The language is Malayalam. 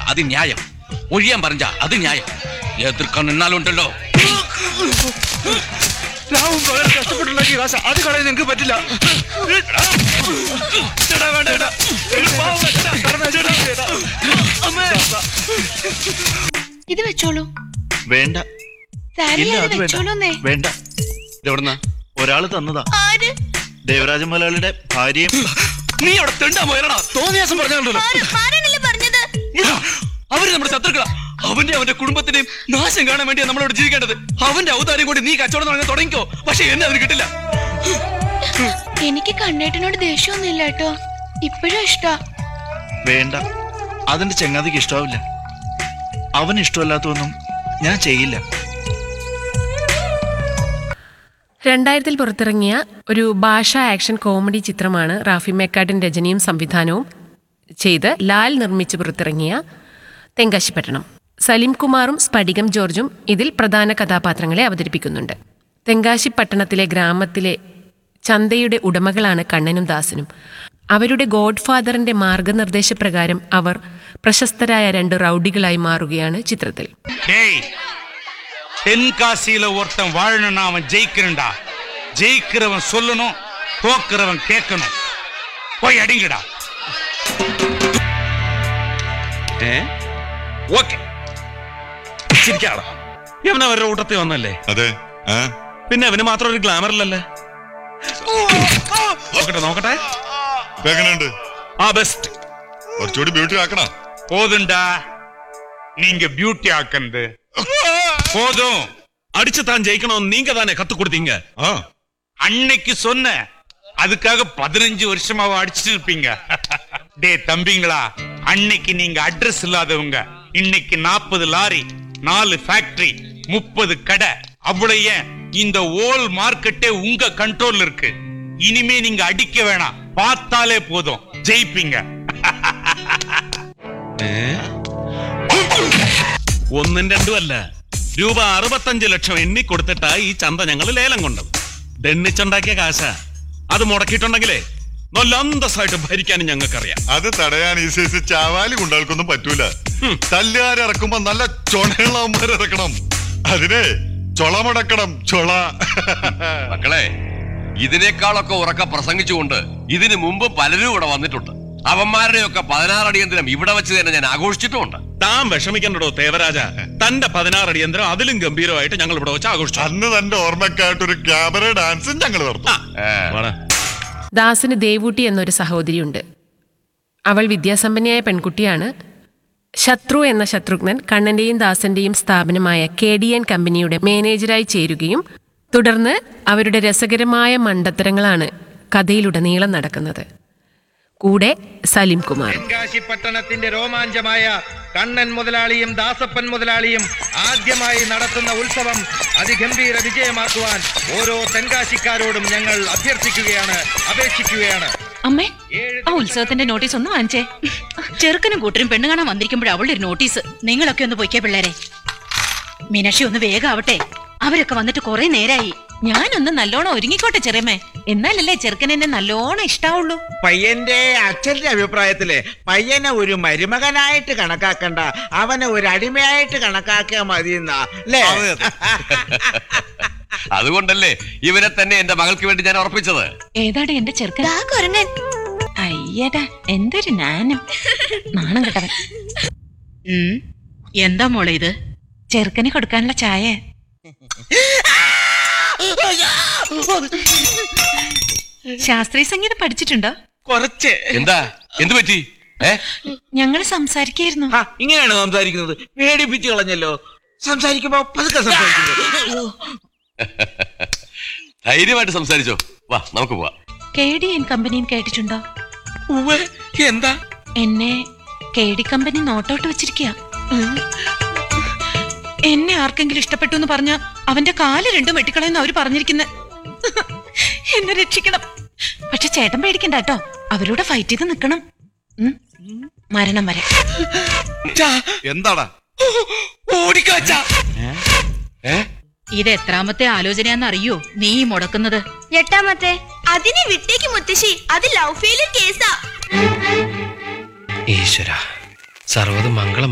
അത് ന്യായം ഒഴിയാൻ പറഞ്ഞ അത് ന്യായം എതിർക്കാൻ നിന്നാലുണ്ടല്ലോ രാവും പകരം കഷ്ടപ്പെട്ടുണ്ടാക്കിയ കാശ അത് കളയാൻ നിങ്ങൾക്ക് പറ്റില്ല ചേട്ടാ, വേണ്ട, ചേട്ടാ. എനിക്ക് പാവം, ചേട്ടാ. കടന്നാ, ചേട്ടാ, ചേട്ടാ. അമ്മേ. ഇത് വെച്ചോളൂ വേണ്ട സാരി ഇല്ല അത് അത് വേണ്ട വെച്ചോളൂന്നേ വേണ്ട എവിടുന്ന ഒരാള് തന്നതാ ആര് ദേവരാജ മുതലാളിയുടെ ഭാര്യയും നീ അവിടെ തെണ്ടാ പോയടാ തോന്നിയാസം പറഞ്ഞാലുണ്ടല്ലോ ആര് ആരാണല്ലേ പറഞ്ഞത് അവര് നമ്മുടെ ശത്രുക്കളാ അവന്റെ അവന്റെ കുടുംബത്തിന്റെയും നാശം കാണാൻ വേണ്ടിയാ നമ്മളോട് ജീവിക്കേണ്ടത് അവന്റെ ഔദാര്യം കൊണ്ട് നീ കച്ചവടം തുടങ്ങാൻ തുടങ്ങിക്കോ പക്ഷെ എന്നെ അതിന് കിട്ടില്ല എനിക്ക് കണ്ണേട്ടനോട് ദേഷ്യമൊന്നുമില്ല കേട്ടോ ഇപ്പോഴും ഇഷ്ടാ വേണ്ട അതിന്റെ ചങ്ങാതിക്ക് ഇഷ്ടാവില്ല അവന് ഇഷ്ടമല്ലാത്തൊന്നും ഞാൻ ചെയ്യില്ല രണ്ടായിരത്തിൽ പുറത്തിറങ്ങിയ ഒരു ഭാഷാ ആക്ഷൻ കോമഡി ചിത്രമാണ് റാഫി മേക്കാട്ടിൻ രചനയും സംവിധാനവും ചെയ്ത് ലാൽ നിർമ്മിച്ച് പുറത്തിറങ്ങിയ തെങ്കാശിപ്പട്ടണം സലീം കുമാറും സ്ഫടികം ജോർജും ഇതിൽ പ്രധാന കഥാപാത്രങ്ങളെ അവതരിപ്പിക്കുന്നുണ്ട് തെങ്കാശിപ്പട്ടണത്തിലെ ഗ്രാമത്തിലെ ചന്തയുടെ ഉടമകളാണ് കണ്ണനും ദാസനും അവരുടെ ഗോഡ് ഫാദറിന്റെ മാർഗനിർദ്ദേശപ്രകാരം അവർ പ്രശസ്തരായ രണ്ട് റൗഡികളായി മാറുകയാണ് ചിത്രത്തിൽ டேய் தென்காசியில ஒருத்தன் வாழணும்னா அவன் ஜெயிக்கணும்டா ஜெயிக்கிறவன் சொல்லணும் தோக்கிறவன் கேட்கணும் போய் அடிங்கடா ഓക്കെ ചിരിക്കാടാ ഇവൻ അവരുടെ കൂട്ടത്തിൽ വന്നല്ലേ അതെ ആ പിന്നെ അവന് മാത്രം ഒരു ഗ്ലാമറിലല്ലേ നോക്കട്ടെ നോക്കട്ടെ ഇപ്പൊ എങ്ങനെയുണ്ട് ആ ബെസ്റ്റ് കുറച്ചുകൂടി ബ്യൂട്ടി ആക്കണ போதும்டா நீங்க பியூட்டி ஆக்குறது போதும் അടിച്ചു താൻ ജയിക്കണമെന്ന് നീങ്ക താനെ കത്ത് കൊടുത്തീങ്ക ആ அன்னைக்கு சொன்ன அதுக்காக பதினஞ்சு வருஷமாவ அடிச்சிட்டு இருப்பீங்க டே தம்பிங்களா அன்னைக்கு நீங்க அட்ரஸ் இல்லாதவங்க இன்னைக்கு நாற்பது லாரி நாலு ஃபேக்டரி முப்பது கடை அவ்வளவு ஏன் இந்த ஓல் மார்க்கெட்டே உங்க கண்ட்ரோல்ல இருக்கு இனிமே நீங்க அடிக்க வேணாம் பார்த்தாலே போதும் ஜெயிப்பீங்க ഒന്നും രണ്ടും അല്ല രൂപ അറുപത്തഞ്ച് ലക്ഷം എണ്ണി കൊടുത്തിട്ടാ ഈ ചന്ത ഞങ്ങൾ ലേലം കൊണ്ടത് ദണ്ണിച്ചുണ്ടാക്കിയ കാശ അത് മുടക്കിയിട്ടുണ്ടെങ്കിലേ നല്ല അന്തസ്സായിട്ട് ഭരിക്കാനും ഞങ്ങൾക്കറിയാം അത് തടയാൻ ഈ സൈസ് ചാവാലി ഗുണ്ടാൾക്കൊന്നും പറ്റൂല തല്ലുകാരിറക്കുമ്പോ നല്ല ചൊണയുള്ളവന്മാർ ഇറക്കണം അതിനെ ചൊള മുടക്കണം ചൊള മക്കളെ ഇതിനേക്കാളൊക്കെ ഉറക്ക പ്രസംഗിച്ചുകൊണ്ട് ഇതിനു മുമ്പ് പലരും ഇവിടെ വന്നിട്ടുണ്ട് അവന്മാരുടെയൊക്കെ പതിനാറ് അടിയന്തരം ഇവിടെ വെച്ച് തന്നെ ഞാൻ ആഘോഷിച്ചിട്ടുമുണ്ട് താൻ വിഷമിക്കണ്ടോ തേവരാജ തന്റെ പതിനാറ് അടിയന്തരം അതിലും ഗംഭീരമായിട്ട് ഞങ്ങൾ ഇവിടെ വെച്ച് ആഘോഷിച്ചു അന്ന് തന്റെ ഓർമ്മക്കായിട്ടൊരു ക്യാമറ ഡാൻസും ഞങ്ങൾ നടത്തും വാടാ. ദാസിന് ദേവൂട്ടി എന്നൊരു സഹോദരിയുണ്ട് അവൾ വിദ്യാസമ്പന്നയായ പെൺകുട്ടിയാണ് ശത്രു എന്ന ശത്രുഘ്നൻ കണ്ണന്റെയും ദാസന്റെയും സ്ഥാപനമായ കെ ഡി എൻ കമ്പനിയുടെ മാനേജരായി ചേരുകയും തുടർന്ന് അവരുടെ രസകരമായ മണ്ടത്തരങ്ങളാണ് കഥയിലുടനീളം നടക്കുന്നത് കൂടെ സലീം കുമാറും തെങ്കാശി പട്ടണത്തിന്റെ രോമാഞ്ചമായ കണ്ണൻ മുതലാളിയും ദാസപ്പൻ മുതലാളിയും ആദ്യമായി നടത്തുന്ന ഉത്സവം അതിഗംഭീര വിജയമാക്കുവാൻ ഓരോ തെങ്കാശിക്കാരോടും ഞങ്ങൾ അഭ്യർത്ഥിക്കുകയാണ് അപേക്ഷിക്കുകയാണ് അമ്മേ ആ ഉത്സവത്തിന്റെ നോട്ടീസ് ഒന്ന് വാങ്ങിച്ചേ ചെറുക്കനും കൂട്ടരും പെണ്ണ് കാണാൻ വന്നിരിക്കുമ്പോഴേ അവളുടെ ഒരു നോട്ടീസ് നിങ്ങളൊക്കെ ഒന്ന് പൊയ്ക്കേ പിള്ളേരെ മീനാക്ഷി ഒന്ന് വേഗാവട്ടെ അവരൊക്കെ വന്നിട്ട് കുറെ നേരായി ഞാനൊന്ന് നല്ലോണം ഒരുങ്ങിക്കോട്ടെ ചെറിയമ്മേ എന്നാലല്ലേ ചെറുക്കൻ എന്നെ നല്ലോണം ഇഷ്ടാവുള്ളൂ പയ്യന്റെ അച്ഛന്റെ അഭിപ്രായത്തില് പയ്യനെ ഒരു മരുമകനായിട്ട് കണക്കാക്കണ്ട അവനെ ഒരു അടിമയായിട്ട് കണക്കാക്കിയാ മതി എന്നാ അല്ലേ അതുകൊണ്ടല്ലേ ഇവരെ തന്നെ എന്റെ മകൾക്ക് വേണ്ടി ഞാൻ ഉറപ്പിച്ചത് ഏതാടെ എന്റെ ചെറുക്കൻ ദാ കുരങ്ങൻ അയ്യടാ എന്തൊരു നാനം നാണം കെട്ടവൻ എന്താ മോളെ ഇത് ചെറുക്കന് കൊടുക്കാനുള്ള ചായ ശാസ്ത്രീയ സംഗീതം പഠിച്ചിട്ടുണ്ടോ കുറച്ച് എന്താ എന്തു പറ്റി ഏ ഞങ്ങൾ സംസാരിക്കായിരുന്നു ആ, ഇങ്ങനെയാണ് സംസാരിക്കുന്നത് പേടിപ്പിച്ച് കളഞ്ഞല്ലോ സംസാരിക്കുമ്പോ പതുക്കെ സംസാരിക്കുന്നു ധൈര്യമായിട്ട് സംസാരിച്ചോ വാ നമുക്ക് പോവാം കെ ഡി എൻ കമ്പനിയും കേട്ടിട്ടുണ്ടോ എന്താ എന്നെ കെ ഡി കമ്പനി നോട്ടൗട്ട് വെച്ചിരിക്കുക എന്നെ ആർക്കെങ്കിലും ഇഷ്ടപ്പെട്ടു എന്ന് പറഞ്ഞ അവന്റെ കാല് രണ്ടും വെട്ടിക്കളയെന്ന് അവര് പറഞ്ഞിരിക്കുന്ന എന്നെ രക്ഷിക്കണം പക്ഷെ ചേട്ടൻ പേടിക്കണ്ട കേട്ടോ അവരോട് ഫൈറ്റ് ചെയ്ത് നിക്കണം ഉം. മരണം വരെ എന്താടാ ഓടിക്കാച്ച ഏ ഇത് എത്രാമത്തെ ആലോചനയാന്ന് അറിയോ നീ ഈ മുടക്കുന്നത് എട്ടാമത്തെ അതിനെ വിട്ടേക്ക് മുത്തശ്ശി അത് ലവ് ഫെയിലിയർ കേസാ ഈശ്വര സർവ്വത് മംഗളം